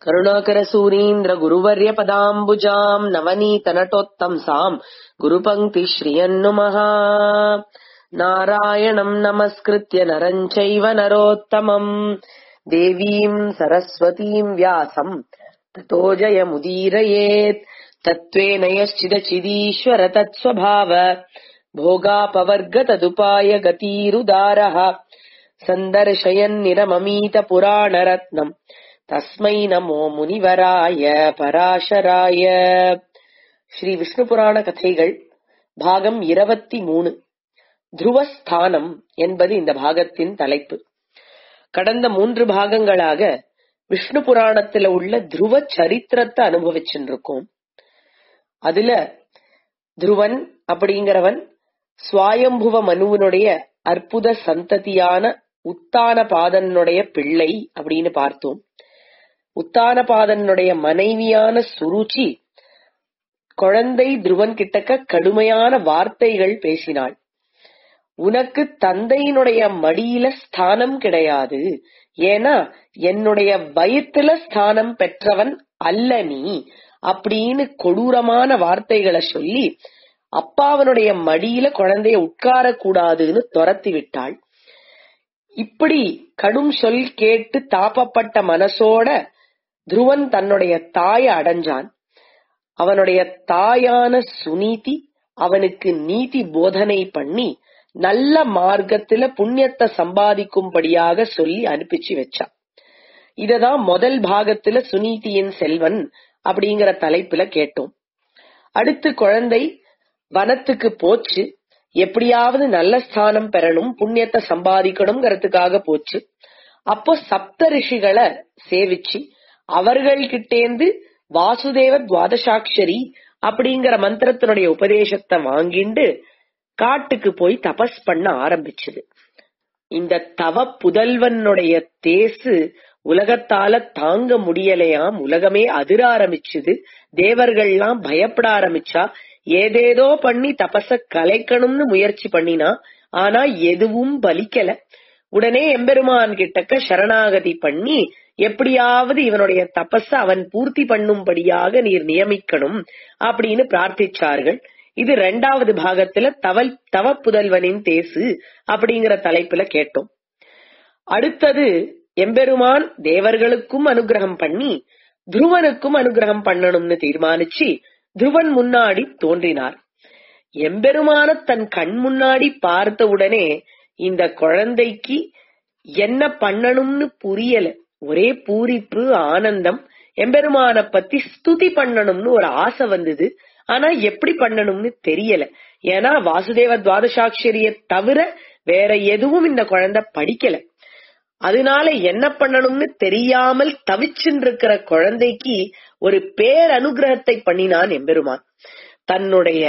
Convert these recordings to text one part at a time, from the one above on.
करुणाकरसूरीन्द्र गुरुवर्य पदाम्बुजाम् नवनीतनटोत्तंसाम् गुरुपङ्क्तिश्रियन्नुमः नारायणम् नमस्कृत्य नरम् चैव नरोत्तमम् देवीम् सरस्वतीम् व्यासम् ततो जयमुदीरयेत् तत्त्वेन यश्चिदचिदीश्वर तत्स्वभाव भोगापवर्ग तदुपाय गतीरुदारः सन्दर्शयन्निरममीत पुराणरत्नम् தஸ்மை நமோ முனிவராய பராசராய ஸ்ரீ விஷ்ணு புராண கதைகள் பாகம் இருபத்தி மூணு துருவஸ்தானம் என்பது இந்த பாகத்தின் தலைப்பு கடந்த மூன்று பாகங்களாக விஷ்ணு புராணத்துல உள்ள துருவ சரித்திரத்தை அனுபவிச்சுருக்கோம் அதுல துருவன் அப்படிங்கிறவன் சுவாயம்புவ மனுவனுடைய அற்புத சந்ததியான உத்தான பாதனுடைய பிள்ளை அப்படின்னு பார்த்தோம் உத்தானபாதனுடைய மனைவியான சுருச்சி குழந்தை துருவன் கிட்டக்க கடுமையான வார்த்தைகள் பேசினாள் உனக்கு தந்தையினுடைய மடியில ஸ்தானம் கிடையாது ஏன்னா என்னுடைய வயிற்றுல ஸ்தானம் பெற்றவன் அல்ல நீ அப்படின்னு கொடூரமான வார்த்தைகளை சொல்லி அப்பாவனுடைய மடியில குழந்தைய உட்கார கூடாதுன்னு துரத்தி விட்டாள் இப்படி கடும் சொல் கேட்டு தாப்பப்பட்ட மனசோட துருவன் தன்னுடைய தாய அடைஞ்சான் அவனுடைய தாயான சுனீதி அவனுக்கு நீதி போதனை பண்ணி நல்ல மார்க்கத்துல புண்ணியத்தை சம்பாதிக்கும்படியாக சொல்லி அனுப்பிச்சு வச்சான் இததான் முதல் பாகத்துல சுனீதியின் செல்வன் அப்படிங்கிற தலைப்புல கேட்டோம் அடுத்து குழந்தை வனத்துக்கு போச்சு எப்படியாவது நல்ல ஸ்தானம் பெறணும் புண்ணியத்தை சம்பாதிக்கணுங்கிறதுக்காக போச்சு அப்போ சப்த ரிஷிகளை சேவிச்சு அவர்கள்கிட்டேந்து வாசுதேவ துவாதசாட்சரி அப்படிங்கிற மந்திரத்தினுடைய உபதேசத்தை வாங்கிண்டு காட்டுக்கு போய் தபஸ் பண்ண ஆரம்பிச்சது இந்த தவ புதல்வனுடைய தேசு உலகத்தால தாங்க முடியலையாம் உலகமே அதிர ஆரம்பிச்சுது தேவர்கள்லாம் பயப்பட ஆரம்பிச்சா ஏதேதோ பண்ணி தபச கலைக்கணும்னு முயற்சி பண்ணினா ஆனா எதுவும் பலிக்கல உடனே எம்பெருமான் கிட்டக்க சரணாகதி பண்ணி எப்படியாவது இவனுடைய தபஸ அவன் பூர்த்தி பண்ணும்படியாக நீர் நியமிக்கணும் அப்படின்னு பிரார்த்திச்சார்கள் இது ரெண்டாவது பாகத்துல தவல் தவ புதல்வனின் தேசு அப்படிங்கிற தலைப்புல கேட்டோம் அடுத்தது எம்பெருமான் தேவர்களுக்கும் அனுகிரகம் பண்ணி துருவனுக்கும் அனுகிரகம் பண்ணணும்னு தீர்மானிச்சு துருவன் முன்னாடி தோன்றினார் எம்பெருமான தன் கண் முன்னாடி பார்த்த உடனே இந்த குழந்தைக்கு என்ன பண்ணணும்னு புரியல ஒரே பூரிப்பு ஆனந்தம் எம்பெருமான பத்தி ஸ்துதி பண்ணணும்னு ஒரு ஆசை வந்தது ஆனா எப்படி பண்ணணும்னு தெரியல ஏன்னா வாசுதேவ துவாதசாட்சரிய தவிர வேற எதுவும் இந்த குழந்தை படிக்கல அதனால என்ன பண்ணணும்னு தெரியாமல் தவிச்சுன்னு இருக்கிற குழந்தைக்கு ஒரு பேரனுகிரகத்தை பண்ணினான் எம்பெருமான் தன்னுடைய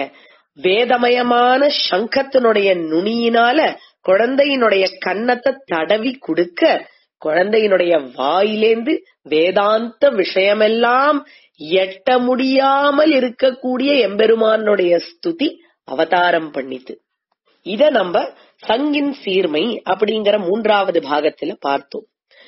வேதமயமான சங்கத்தினுடைய நுனியினால குழந்தையினுடைய கன்னத்தை தடவி கொடுக்க குழந்தையினுடைய வாயிலேந்து வேதாந்த விஷயமெல்லாம் எட்ட முடியாமல் இருக்கக்கூடிய எம்பெருமானுடைய ஸ்துதி அவதாரம் பண்ணித்து இத நம்ம சங்கின் சீர்மை அப்படிங்கிற மூன்றாவது பாகத்துல பார்த்தோம்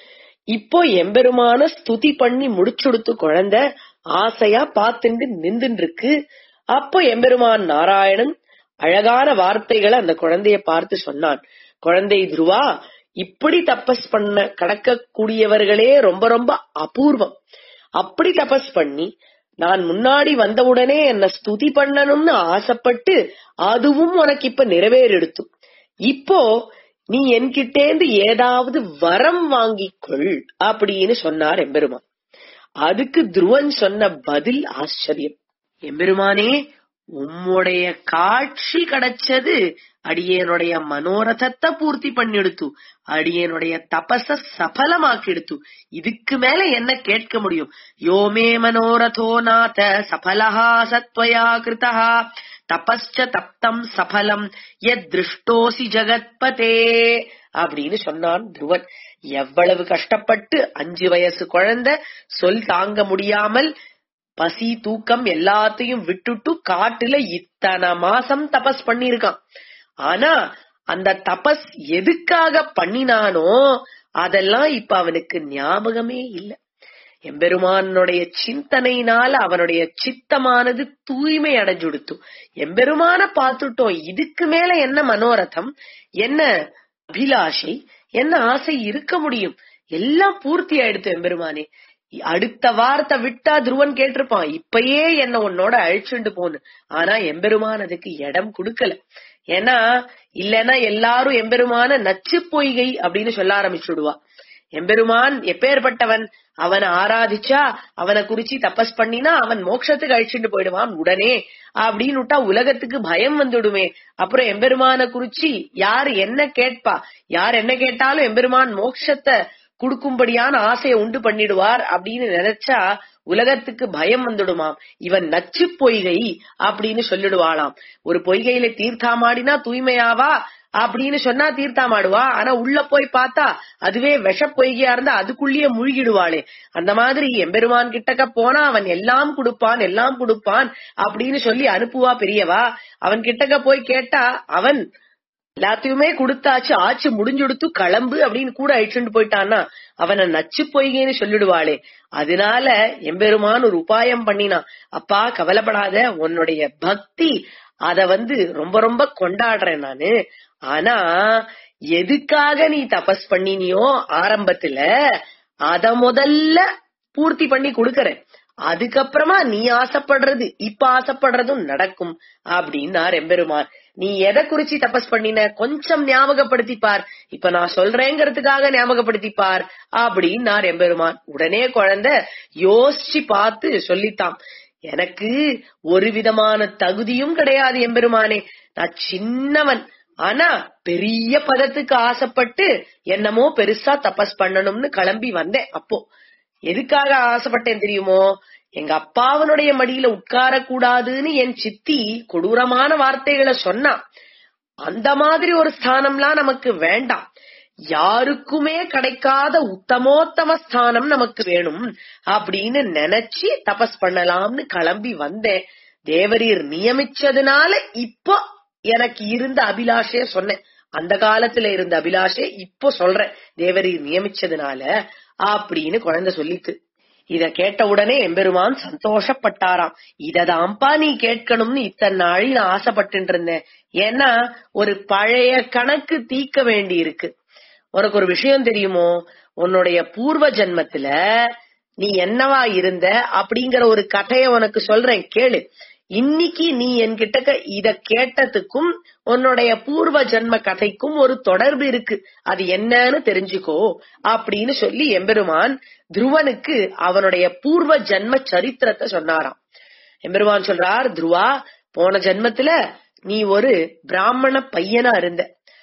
இப்போ எம்பெருமான ஸ்துதி பண்ணி முடிச்சுடுத்து குழந்தை ஆசையா பார்த்துட்டு நின்றுட்டு இருக்கு அப்போ எம்பெருமான் நாராயணன் அழகான வார்த்தைகளை அந்த குழந்தைய பார்த்து சொன்னான் குழந்தை துருவா இப்படி தபஸ் பண்ண கடக்கக்கூடியவர்களே ரொம்ப ரொம்ப அபூர்வம் அப்படி தபஸ் பண்ணி நான் முன்னாடி வந்தவுடனே என்ன ஸ்துதி பண்ணணும்னு ஆசைப்பட்டு அதுவும் உனக்கு இப்ப நிறைவேறெடுத்து இப்போ நீ என்கிட்டேந்து ஏதாவது வரம் வாங்கிக்கொள் அப்படின்னு சொன்னார் எம்பெருமான் அதுக்கு துருவன் சொன்ன பதில் ஆச்சரியம் எம்பெருமானே உம்முடைய காட்சி கிடைச்சது அடியனுடைய மனோரதத்தை பூர்த்தி பண்ணிடுத்து அடியனுடைய தபச சபலமாக்கிடுத்து இதுக்கு மேல என்ன கேட்க முடியும் யோமே மனோரதோ நாத சபலஹா சத்வயா கிருதா தபஸ்ச தப்தம் சபலம் எத் திருஷ்டோசி ஜகத்பதே அப்படின்னு சொன்னான் துருவன் எவ்வளவு கஷ்டப்பட்டு அஞ்சு வயசு குழந்தை சொல் தாங்க முடியாமல் பசி தூக்கம் எல்லாத்தையும் விட்டுட்டு காட்டுல இத்தனை மாசம் தபஸ் பண்ணிருக்கான் ஆனா அந்த தபஸ் எதுக்காக பண்ணினானோ அதெல்லாம் இப்ப அவனுக்கு ஞாபகமே இல்ல எம்பெருமானுடைய சிந்தனையினால அவனுடைய சித்தமானது தூய்மை அடைஞ்சுடுத்து எம்பெருமான பார்த்துட்டோம் இதுக்கு மேல என்ன மனோரதம் என்ன அபிலாஷை என்ன ஆசை இருக்க முடியும் எல்லாம் பூர்த்தி ஆயிடுத்து எம்பெருமானே அடுத்த வார்த்தை விட்டா துருவன் கேட்டிருப்பான் இப்பயே என்ன உன்னோட அழிச்சுண்டு போன்னு ஆனா எம்பெருமான் அதுக்கு இடம் கொடுக்கல ஏன்னா இல்லைன்னா எல்லாரும் எம்பெருமான நச்சு பொய்கை அப்படின்னு சொல்ல ஆரம்பிச்சுடுவா எம்பெருமான் எப்பேற்பட்டவன் அவனை ஆராதிச்சா அவனை குறிச்சு தபஸ் பண்ணினா அவன் மோட்சத்துக்கு அழிச்சுட்டு போயிடுவான் உடனே அப்படின்னு விட்டா உலகத்துக்கு பயம் வந்துடுமே அப்புறம் எம்பெருமான குறிச்சு யார் என்ன கேட்பா யார் என்ன கேட்டாலும் எம்பெருமான் மோட்சத்தை குடுக்கும்படியான ஆசையை உண்டு பண்ணிடுவார் அப்படின்னு நினைச்சா உலகத்துக்கு பயம் வந்துடுமாம் இவன் நச்சு பொய்கை அப்படின்னு சொல்லிடுவாளாம் ஒரு பொய்கையில தீர்த்தாமாடினா தூய்மையாவா அப்படின்னு சொன்னா தீர்த்தாமாடுவா ஆனா உள்ள போய் பார்த்தா அதுவே விஷ பொய்கையா இருந்தா அதுக்குள்ளேயே முழுகிடுவாளே அந்த மாதிரி எம்பெருமான் கிட்டக்க போனா அவன் எல்லாம் கொடுப்பான் எல்லாம் கொடுப்பான் அப்படின்னு சொல்லி அனுப்புவா பெரியவா அவன் கிட்டக்க போய் கேட்டா அவன் எல்லாத்தையுமே கொடுத்தாச்சு ஆச்சு முடிஞ்சுடுத்து கிளம்பு அப்படின்னு கூட அழிச்சுட்டு போயிட்டான்னா அவனை நச்சு பொய்கேன்னு சொல்லிடுவாளே அதனால எம்பெருமான் ஒரு உபாயம் பண்ணினான் அப்பா கவலைப்படாத உன்னுடைய பக்தி அத வந்து ரொம்ப ரொம்ப கொண்டாடுறேன் நானு ஆனா எதுக்காக நீ தபஸ் பண்ணினியோ ஆரம்பத்துல அத முதல்ல பூர்த்தி பண்ணி கொடுக்கறேன் அதுக்கப்புறமா நீ ஆசைப்படுறது இப்ப ஆசைப்படுறதும் நடக்கும் அப்படின்னார் எம்பெருமான் நீ எதை குறிச்சு தபஸ் பண்ணின கொஞ்சம் ஞாபகப்படுத்திப்பார் இப்ப நான் சொல்றேங்கிறதுக்காக ஞாபகப்படுத்திப்பார் அப்படின்னார் எம்பெருமான் உடனே குழந்தை யோசிச்சு பார்த்து சொல்லித்தான் எனக்கு ஒரு விதமான தகுதியும் கிடையாது எம்பெருமானே நான் சின்னவன் ஆனா பெரிய பதத்துக்கு ஆசைப்பட்டு என்னமோ பெருசா தபஸ் பண்ணணும்னு கிளம்பி வந்தேன் அப்போ எதுக்காக ஆசைப்பட்டேன் தெரியுமோ எங்க அப்பாவனுடைய மடியில உட்கார கூடாதுன்னு என் சித்தி கொடூரமான வார்த்தைகளை சொன்னா அந்த மாதிரி ஒரு ஸ்தானம்லாம் நமக்கு வேண்டாம் யாருக்குமே கிடைக்காத உத்தமோத்தம ஸ்தானம் நமக்கு வேணும் அப்படின்னு நினைச்சு தபஸ் பண்ணலாம்னு கிளம்பி வந்தேன் தேவரீர் நியமிச்சதுனால இப்போ எனக்கு இருந்த அபிலாஷைய சொன்னேன் அந்த காலத்துல இருந்த அபிலாஷை இப்போ சொல்றேன் தேவரீர் நியமிச்சதுனால அப்படின்னு குழந்தை சொல்லித்து இத கேட்ட உடனே எம்பெருமான் சந்தோஷப்பட்டாராம் இததான்ப்பா நீ கேட்கணும்னு இத்தனை நாளி நான் ஆசைப்பட்டு இருந்தேன் ஏன்னா ஒரு பழைய கணக்கு தீக்க வேண்டி இருக்கு உனக்கு ஒரு விஷயம் தெரியுமோ உன்னுடைய பூர்வ ஜென்மத்துல நீ என்னவா இருந்த அப்படிங்கிற ஒரு கதைய உனக்கு சொல்றேன் கேளு இன்னைக்கு நீ என்கிட்ட இத கேட்டதுக்கும் உன்னுடைய பூர்வ ஜென்ம கதைக்கும் ஒரு தொடர்பு இருக்கு அது என்னன்னு தெரிஞ்சுக்கோ அப்படின்னு சொல்லி எம்பெருமான் துருவனுக்கு அவனுடைய பூர்வ ஜென்ம சரித்திரத்தை சொன்னாராம் எம்பெருமான் சொல்றார் துருவா போன ஜென்மத்துல நீ ஒரு பிராமண பையனா இருந்த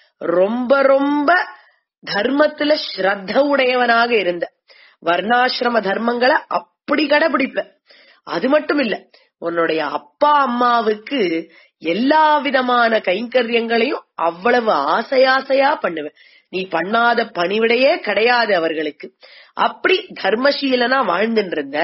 ரொம்ப ரொம்ப தர்மத்துல ஸ்ரத்த உடையவனாக இருந்த வர்ணாசிரம தர்மங்களை அப்படி கடைபிடிப்ப அது மட்டும் இல்ல உன்னுடைய அப்பா அம்மாவுக்கு எல்லா விதமான கைங்கரியங்களையும் அவ்வளவு ஆசையாசையா பண்ணுவ நீ பண்ணாத பணிவிடையே கிடையாது அவர்களுக்கு அப்படி தர்மசீலனா வாழ்ந்துட்டு இருந்த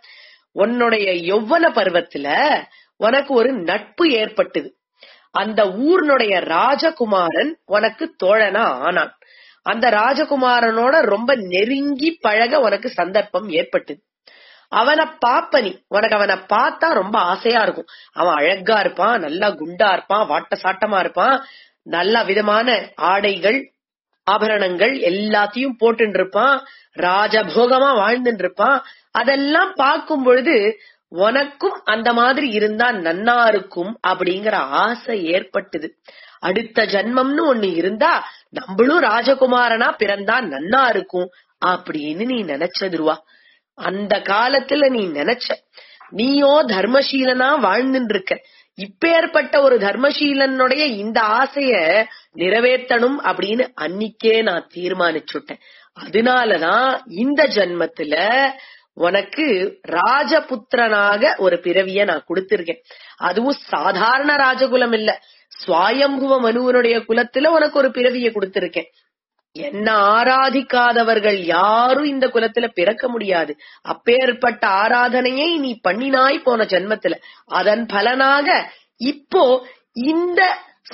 உன்னுடைய யௌவன பருவத்துல உனக்கு ஒரு நட்பு ஏற்பட்டது அந்த ஊர்னுடைய ராஜகுமாரன் உனக்கு தோழனா ஆனான் அந்த ராஜகுமாரனோட ரொம்ப நெருங்கி பழக உனக்கு சந்தர்ப்பம் ஏற்பட்டது அவனை பாப்ப நீ உனக்கு அவனை பார்த்தா ரொம்ப ஆசையா இருக்கும் அவன் அழகா இருப்பான் நல்லா குண்டா இருப்பான் வாட்ட சாட்டமா இருப்பான் நல்ல விதமான ஆடைகள் ஆபரணங்கள் எல்லாத்தையும் போட்டு இருப்பான் ராஜபோகமா வாழ்ந்துட்டு இருப்பான் அதெல்லாம் பார்க்கும் பொழுது உனக்கும் அந்த மாதிரி இருந்தா நன்னா இருக்கும் அப்படிங்கிற ஆசை ஏற்பட்டது அடுத்த ஜன்மம்னு ஒண்ணு இருந்தா நம்மளும் ராஜகுமாரனா பிறந்தா நன்னா இருக்கும் அப்படின்னு நீ நினைச்சதுருவா அந்த காலத்துல நீ நினைச்ச நீயோ தர்மசீலனா வாழ்ந்துட்டு இருக்க இப்பேற்பட்ட ஒரு தர்மசீலனுடைய இந்த ஆசைய நிறைவேற்றணும் அப்படின்னு அன்னிக்கே நான் தீர்மானிச்சுட்டேன் அதனாலதான் இந்த ஜன்மத்துல உனக்கு ராஜபுத்திரனாக ஒரு பிறவிய நான் கொடுத்திருக்கேன் அதுவும் சாதாரண ராஜகுலம் இல்ல சுவாயம்புவ மனுவனுடைய குலத்துல உனக்கு ஒரு பிறவிய கொடுத்திருக்கேன் என்ன ஆராதிக்காதவர்கள் யாரும் இந்த குலத்துல பிறக்க முடியாது அப்பேற்பட்ட ஆராதனையை நீ பண்ணினாய் போன ஜென்மத்துல அதன் பலனாக இப்போ இந்த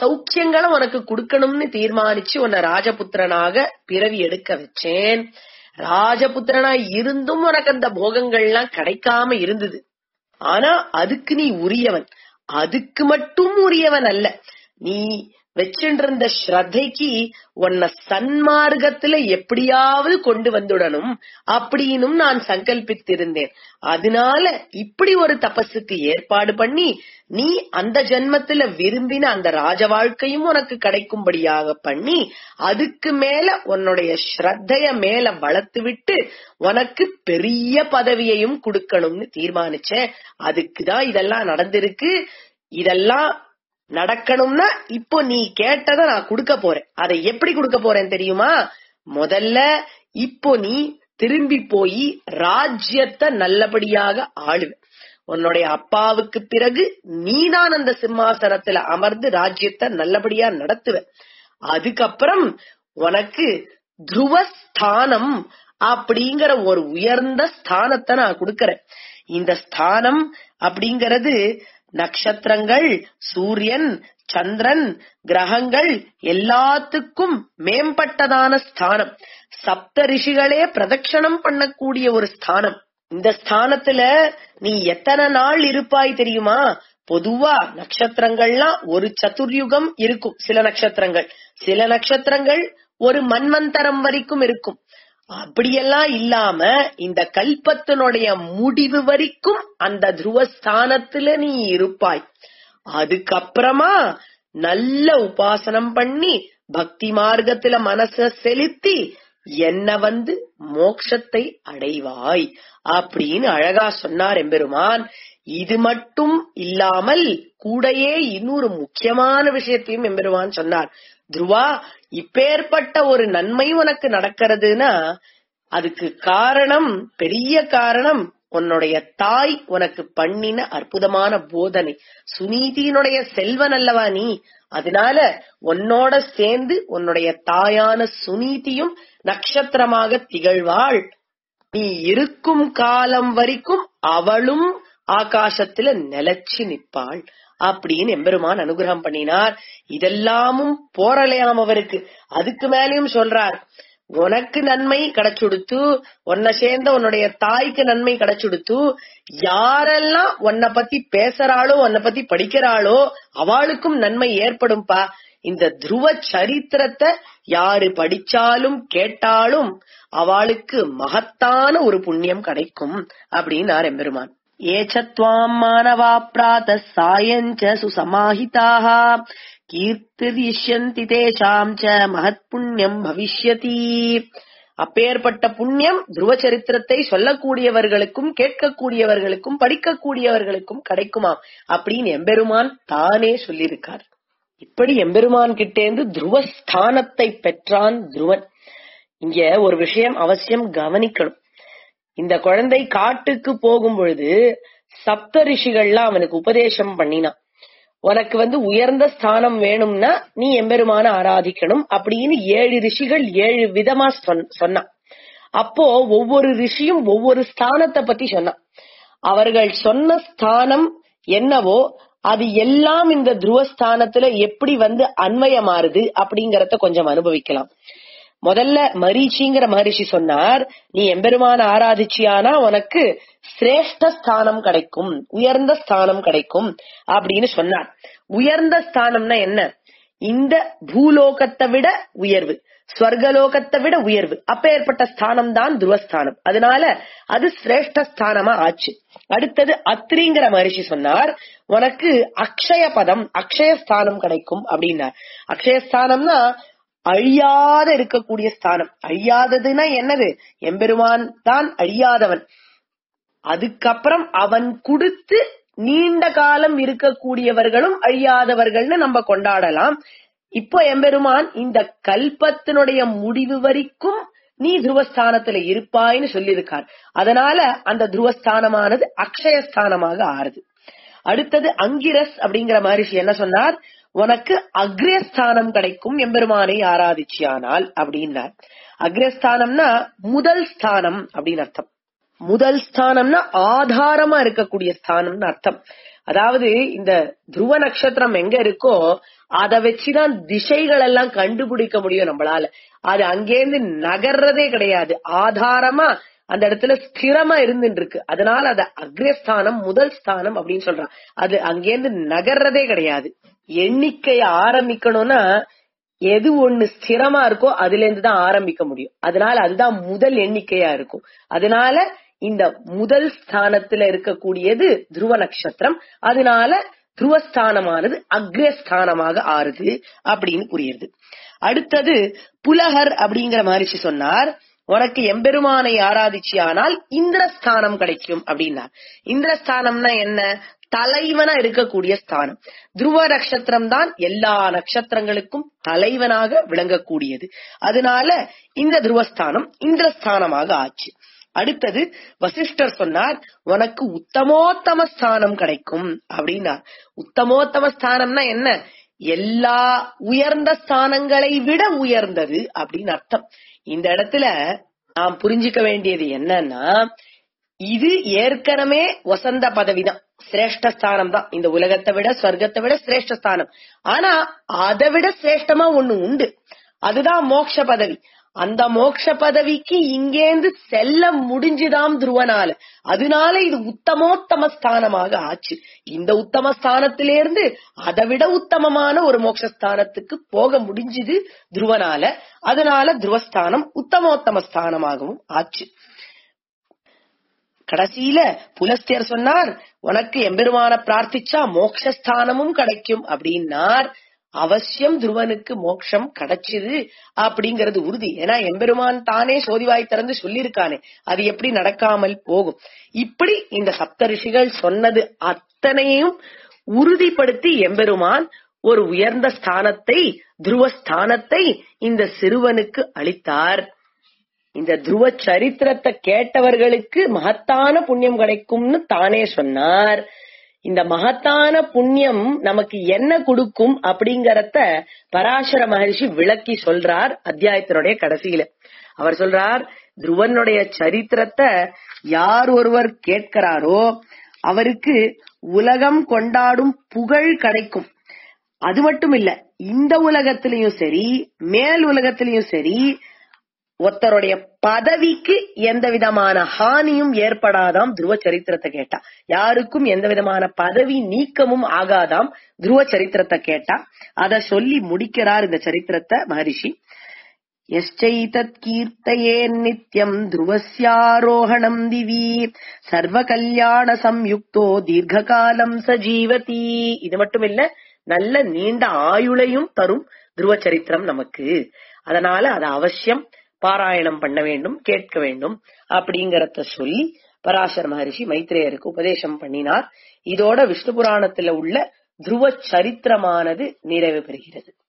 சௌக்கியங்களை உனக்கு கொடுக்கணும்னு தீர்மானிச்சு உன்னை ராஜபுத்திரனாக பிறவி எடுக்க வச்சேன் ராஜபுத்திரனா இருந்தும் உனக்கு அந்த போகங்கள்லாம் கிடைக்காம இருந்தது ஆனா அதுக்கு நீ உரியவன் அதுக்கு மட்டும் உரியவன் அல்ல நீ வச்சுருந்த ஸ்ரத்தைக்கு உன்னை சன்மார்க்கத்துல எப்படியாவது கொண்டு வந்துடணும் அப்படின்னும் நான் சங்கல்பித்திருந்தேன் அதனால இப்படி ஒரு தபஸுக்கு ஏற்பாடு பண்ணி நீ அந்த ஜென்மத்துல விரும்பின அந்த ராஜ வாழ்க்கையும் உனக்கு கிடைக்கும்படியாக பண்ணி அதுக்கு மேல உன்னுடைய ஸ்ரத்தைய மேல வளர்த்து விட்டு உனக்கு பெரிய பதவியையும் கொடுக்கணும்னு தீர்மானிச்சேன் அதுக்குதான் இதெல்லாம் நடந்திருக்கு இதெல்லாம் நடக்கணும்னா இப்போ நீ கேட்டதை நான் கொடுக்க போறேன் அதை எப்படி கொடுக்க போறேன் தெரியுமா முதல்ல இப்போ நீ திரும்பி போய் ராஜ்யத்தை நல்லபடியாக ஆளுவ உன்னுடைய அப்பாவுக்கு பிறகு நீதான் அந்த சிம்மாசனத்துல அமர்ந்து ராஜ்யத்தை நல்லபடியா நடத்துவ அதுக்கப்புறம் உனக்கு துருவஸ்தானம் அப்படிங்கிற ஒரு உயர்ந்த ஸ்தானத்தை நான் கொடுக்கறேன் இந்த ஸ்தானம் அப்படிங்கிறது நட்சத்திரங்கள் சூரியன் சந்திரன் கிரகங்கள் எல்லாத்துக்கும் மேம்பட்டதான ஸ்தானம் சப்த ரிஷிகளே பிரதட்சணம் பண்ணக்கூடிய ஒரு ஸ்தானம் இந்த ஸ்தானத்துல நீ எத்தனை நாள் இருப்பாய் தெரியுமா பொதுவா நட்சத்திரங்கள்லாம் ஒரு சதுர்யுகம் இருக்கும் சில நட்சத்திரங்கள் சில நட்சத்திரங்கள் ஒரு மன்வந்தரம் வரைக்கும் இருக்கும் அப்படியெல்லாம் இல்லாம இந்த கல்பத்தினுடைய முடிவு வரைக்கும் அந்த துருவஸ்தானத்துல நீ இருப்பாய் அதுக்கப்புறமா நல்ல உபாசனம் பண்ணி பக்தி மார்க்கத்துல மனச செலுத்தி என்ன வந்து மோட்சத்தை அடைவாய் அப்படின்னு அழகா சொன்னார் எம்பெருமான் இது மட்டும் இல்லாமல் கூடையே இன்னொரு முக்கியமான விஷயத்தையும் எம்பெருமான் சொன்னார் துருவா இப்பேற்பட்ட ஒரு நன்மை உனக்கு நடக்கிறதுனா அதுக்கு காரணம் பெரிய காரணம் உன்னுடைய தாய் உனக்கு பண்ணின அற்புதமான போதனை சுனீதியினுடைய செல்வன் அல்லவா நீ அதனால உன்னோட சேர்ந்து உன்னுடைய தாயான சுனீதியும் நட்சத்திரமாக திகழ்வாள் நீ இருக்கும் காலம் வரைக்கும் அவளும் ஆகாசத்துல நிலைச்சு நிற்பாள் அப்படின்னு எம்பெருமான் அனுகிரகம் பண்ணினார் இதெல்லாமும் போரலையாம் அவருக்கு அதுக்கு மேலயும் சொல்றார் உனக்கு நன்மை கிடைச்சுடுத்து உன்னை சேர்ந்த உன்னுடைய தாய்க்கு நன்மை கிடைச்சுடுத்து யாரெல்லாம் உன்னை பத்தி பேசுறாளோ உன்னை பத்தி படிக்கிறாளோ அவளுக்கும் நன்மை ஏற்படும்பா இந்த துருவ சரித்திரத்தை யாரு படிச்சாலும் கேட்டாலும் அவளுக்கு மகத்தான ஒரு புண்ணியம் கிடைக்கும் அப்படின்னார் எம்பெருமான் ஏச்சத்வாம் மானவா பிராத சாயஞ்ச சுசமாஹிதாக கீர்த்திஷ்யந்தி தேஷாம் ச மகத் புண்ணியம் பவிஷ்யதி அப்பேற்பட்ட புண்ணியம் துருவ சரித்திரத்தை சொல்லக்கூடியவர்களுக்கும் கேட்கக்கூடியவர்களுக்கும் படிக்கக்கூடியவர்களுக்கும் கிடைக்குமாம் அப்படின்னு எம்பெருமான் தானே சொல்லியிருக்கார் இப்படி எம்பெருமான் கிட்டேந்து துருவஸ்தானத்தை பெற்றான் துருவன் இங்க ஒரு விஷயம் அவசியம் கவனிக்கணும் இந்த குழந்தை காட்டுக்கு போகும் பொழுது சப்த ரிஷிகள்லாம் அவனுக்கு உபதேசம் பண்ணினான் உனக்கு வந்து உயர்ந்த ஸ்தானம் வேணும்னா நீ எம்பெருமான ஆராதிக்கணும் அப்படின்னு ஏழு ரிஷிகள் ஏழு விதமா சொன்னான் அப்போ ஒவ்வொரு ரிஷியும் ஒவ்வொரு ஸ்தானத்தை பத்தி சொன்னான் அவர்கள் சொன்ன ஸ்தானம் என்னவோ அது எல்லாம் இந்த துருவஸ்தானத்துல எப்படி வந்து அன்வயமாறுது அப்படிங்கறத கொஞ்சம் அனுபவிக்கலாம் முதல்ல மரீச்சிங்கிற மகரிஷி சொன்னார் நீ எம்பெருமான ஆராதிச்சியானா உனக்கு சிரேஷ்ட ஸ்தானம் கிடைக்கும் உயர்ந்த ஸ்தானம் கிடைக்கும் அப்படின்னு சொன்னார் உயர்ந்த ஸ்தானம்னா என்ன இந்த பூலோகத்தை விட உயர்வு ஸ்வர்கலோகத்தை விட உயர்வு அப்பேற்பட்ட ஸ்தானம் தான் துருவஸ்தானம் அதனால அது சிரேஷ்ட ஸ்தானமா ஆச்சு அடுத்தது அத்ரிங்கிற மகரிஷி சொன்னார் உனக்கு அக்ஷய பதம் அக்ஷயஸ்தானம் கிடைக்கும் அப்படின்னார் அக்ஷயஸ்தானம்னா அழியாத இருக்கக்கூடிய ஸ்தானம் அழியாததுன்னா என்னது எம்பெருமான் தான் அழியாதவன் அதுக்கப்புறம் அவன் கொடுத்து நீண்ட காலம் இருக்கக்கூடியவர்களும் அழியாதவர்கள்னு நம்ம கொண்டாடலாம் இப்போ எம்பெருமான் இந்த கல்பத்தினுடைய முடிவு வரைக்கும் நீ துருவஸ்தானத்துல இருப்பாய்னு சொல்லியிருக்கார் அதனால அந்த துருவஸ்தானமானது அக்ஷயஸ்தானமாக ஆறுது அடுத்தது அங்கிரஸ் அப்படிங்கிற மகரிஷி என்ன சொன்னார் உனக்கு அக்ரஸ்தானம் கிடைக்கும் எம்பெருமானை ஆராதிச்சியானால் அப்படின்னார் அக்ரஸ்தானம்னா முதல் ஸ்தானம் அப்படின்னு அர்த்தம் முதல் ஸ்தானம்னா ஆதாரமா இருக்கக்கூடிய ஸ்தானம்னு அர்த்தம் அதாவது இந்த துருவ நட்சத்திரம் எங்க இருக்கோ அதை வச்சுதான் திசைகள் எல்லாம் கண்டுபிடிக்க முடியும் நம்மளால அது அங்கேருந்து நகர்றதே கிடையாது ஆதாரமா அந்த இடத்துல ஸ்திரமா இருந்துட்டு இருக்கு அதனால அத அக்ரஸ்தானம் முதல் ஸ்தானம் அப்படின்னு சொல்றான் அது அங்கேருந்து நகர்றதே கிடையாது எண்ணிக்கைய ஆரம்பிக்கணும்னா எது ஒண்ணு ஸ்திரமா இருக்கோ அதுல இருந்து தான் ஆரம்பிக்க முடியும் அதனால அதுதான் முதல் எண்ணிக்கையா இருக்கும் அதனால இந்த முதல் ஸ்தானத்துல இருக்கக்கூடியது துருவ நட்சத்திரம் அதனால துருவஸ்தானமானது அக்ரஸ்தானமாக ஆறுது அப்படின்னு புரியுது அடுத்தது புலகர் அப்படிங்கிற மகரிஷி சொன்னார் உனக்கு எம்பெருமானை ஆராதிச்சியானால் இந்திரஸ்தானம் கிடைக்கும் அப்படின்னார் இந்திரஸ்தானம்னா என்ன தலைவனா இருக்கக்கூடிய ஸ்தானம் துருவ நட்சத்திரம் தான் எல்லா நட்சத்திரங்களுக்கும் தலைவனாக விளங்கக்கூடியது அதனால இந்த துருவஸ்தானம் இந்திரஸ்தானமாக ஆச்சு அடுத்தது வசிஷ்டர் சொன்னார் உனக்கு உத்தமோத்தம ஸ்தானம் கிடைக்கும் அப்படின்னார் உத்தமோத்தம ஸ்தானம்னா என்ன எல்லா உயர்ந்த ஸ்தானங்களை விட உயர்ந்தது அப்படின்னு அர்த்தம் இந்த இடத்துல நாம் புரிஞ்சுக்க வேண்டியது என்னன்னா இது ஏற்கனவே வசந்த பதவிதான் சிரேஷ்ட ஸ்தானம் தான் இந்த உலகத்தை விட ஸ்வர்க்கத்தை விட சிரேஷ்ட ஸ்தானம் ஆனா அதை விட சிரேஷ்டமா ஒண்ணு உண்டு அதுதான் மோட்ச பதவி அந்த மோட்ச பதவிக்கு இங்கேந்து செல்ல முடிஞ்சுதாம் துருவனால அதனால இது உத்தமோத்தம ஸ்தானமாக ஆச்சு இந்த உத்தம ஸ்தானத்திலிருந்து அதை விட உத்தமமான ஒரு மோட்சஸ்தானத்துக்கு போக முடிஞ்சுது துருவனால அதனால துருவஸ்தானம் உத்தமோத்தம ஸ்தானமாகவும் ஆச்சு கடைசியில புலஸ்தியர் சொன்னார் உனக்கு எம்பெருமான பிரார்த்திச்சா மோக்ஷஸ்தானமும் கிடைக்கும் அப்படின்னார் அவசியம் துருவனுக்கு மோட்சம் கிடைச்சது அப்படிங்கறது உறுதி ஏன்னா எம்பெருமான் தானே சோதிவாய் திறந்து சொல்லியிருக்கானே அது எப்படி நடக்காமல் போகும் இப்படி இந்த சப்த ரிஷிகள் சொன்னது அத்தனையும் உறுதிப்படுத்தி எம்பெருமான் ஒரு உயர்ந்த ஸ்தானத்தை துருவ ஸ்தானத்தை இந்த சிறுவனுக்கு அளித்தார் இந்த துருவ சரித்திரத்தை கேட்டவர்களுக்கு மகத்தான புண்ணியம் கிடைக்கும்னு தானே சொன்னார் இந்த மகத்தான புண்ணியம் நமக்கு என்ன கொடுக்கும் அப்படிங்கறத பராசர மகரிஷி விளக்கி சொல்றார் அத்தியாயத்தினுடைய கடைசியில அவர் சொல்றார் துருவனுடைய சரித்திரத்தை யார் ஒருவர் கேட்கிறாரோ அவருக்கு உலகம் கொண்டாடும் புகழ் கிடைக்கும் அது மட்டும் இல்ல இந்த உலகத்திலயும் சரி மேல் உலகத்திலயும் சரி ஒருத்தருடைய பதவிக்கு எந்த விதமான ஹானியும் ஏற்படாதாம் துருவ சரித்திரத்தை கேட்டா யாருக்கும் எந்த விதமான பதவி நீக்கமும் ஆகாதாம் துருவ சரித்திரத்தை கேட்டா அத சொல்லி முடிக்கிறார் இந்த சரித்திரத்தை மகரிஷி எஸ்சைதத் கீர்த்தயே நித்யம் துருவஸ்யாரோகணம் திவி சர்வ கல்யாண சம்யுக்தோ தீர்க்காலம் சஜீவதி இது மட்டும் இல்ல நல்ல நீண்ட ஆயுளையும் தரும் துருவ சரித்திரம் நமக்கு அதனால அது அவசியம் பாராயணம் பண்ண வேண்டும் கேட்க வேண்டும் அப்படிங்கறத சொல்லி பராசர் மகரிஷி மைத்ரேயருக்கு உபதேசம் பண்ணினார் இதோட விஷ்ணு புராணத்துல உள்ள துருவ சரித்திரமானது நிறைவு பெறுகிறது